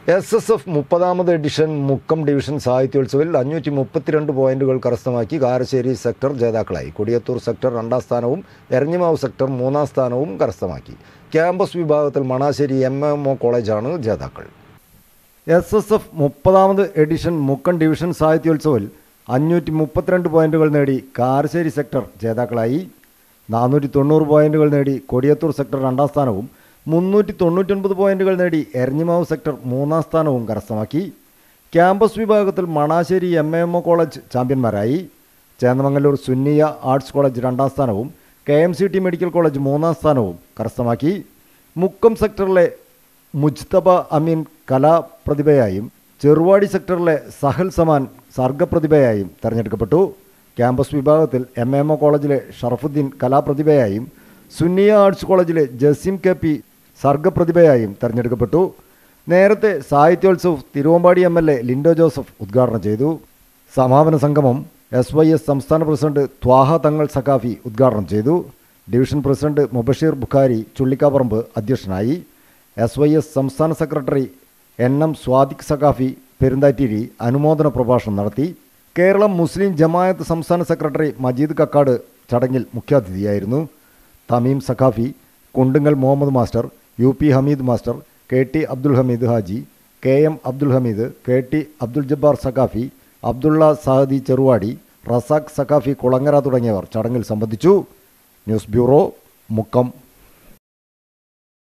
S S F മുപ്പതാമത് edition Mukkam division സാഹിത്യോത്സവിൽ അഞ്ഞൂറ്റി മുപ്പത്തിരണ്ട് പോയിന്റുകൾ കരസ്ഥമാക്കി കാരശ്ശേരി സെക്ടർ ജേതാക്കളായി കൊടിയത്തൂർ സെക്ടർ രണ്ടാം സ്ഥാനവും എരഞ്ഞിമാവ് സെക്ടർ മൂന്നാം സ്ഥാനവും കരസ്ഥമാക്കി ക്യാമ്പസ് വിഭാഗത്തിൽ മണാശ്ശേരി എം എം ഒ കോളേജാണ് ജേതാക്കൾ എസ് എസ് എഫ് മുപ്പതാമത് എഡിഷൻ മുക്കം ഡിവിഷൻ സാഹിത്യോത്സവിൽ അഞ്ഞൂറ്റി മുപ്പത്തിരണ്ട് പോയിന്റുകൾ നേടി കാരശ്ശേരി സെക്ടർ ജേതാക്കളായി നാനൂറ്റി തൊണ്ണൂറ് പോയിന്റുകൾ നേടി കൊടിയത്തൂർ സെക്ടർ രണ്ടാം സ്ഥാനവും മുന്നൂറ്റി തൊണ്ണൂറ്റൊൻപത് പോയിന്റുകൾ നേടി എരഞ്ഞിമാവ് സെക്ടർ മൂന്നാം സ്ഥാനവും കരസ്ഥമാക്കി ക്യാമ്പസ് വിഭാഗത്തിൽ Manassery M A M O college ചാമ്പ്യന്മാരായി ചേന്നമംഗലൂർ സുന്നിയ ആർട്സ് കോളേജ് രണ്ടാം സ്ഥാനവും K M C T medical college മൂന്നാം സ്ഥാനവും കരസ്ഥമാക്കി മുക്കം സെക്ടറിലെ മുജ്തബ അമീൻ കലാപ്രതിഭയായും ചെറുവാടി സെക്ടറിലെ സഹൽ സമാൻ സർഗപ്രതിഭയായും തെരഞ്ഞെടുക്കപ്പെട്ടു ക്യാമ്പസ് വിഭാഗത്തിൽ എം എം ഒ കോളേജിലെ ഷറഫുദ്ദീൻ കലാപ്രതിഭയായും സുന്നിയ ആർട്സ് കോളേജിലെ ജസീം കെ പി സർഗപ്രതിഭയായും തെരഞ്ഞെടുക്കപ്പെട്ടു നേരത്തെ Sahityotsav Thiruvambady M L A Lindo Joseph ഉദ്ഘാടനം ചെയ്തു സമാപന സംഗമം എസ് വൈ എസ് സംസ്ഥാന പ്രസിഡന്റ് ത്വാഹ തങ്ങൾ സഖാഫി ഉദ്ഘാടനം ചെയ്തു ഡിവിഷൻ പ്രസിഡന്റ് മുബഷീർ ബുഖാരി ചുള്ളിക്കാപ്പറമ്പ് അധ്യക്ഷനായി എസ് വൈ എസ് സംസ്ഥാന secretary N M Swadiq Saqafi Perunthattiri അനുമോദന പ്രഭാഷണം നടത്തി കേരളം മുസ്ലിം ജമായത്ത് സംസ്ഥാന സെക്രട്ടറി മജീദ് കക്കാട് ചടങ്ങിൽ മുഖ്യാതിഥിയായിരുന്നു Thameem Saqafi Kundungal Muhammad master U P Hameed master K T Abdul Hameed Haji K M Abdul Hameed K T Abdul Jabbar Saqafi Abdulla Sahadi Cheruvadi Razak Saqafi Kulangara തുടങ്ങിയവർ ചടങ്ങിൽ സംബന്ധിച്ചു ന്യൂസ് ബ്യൂറോ മുക്കം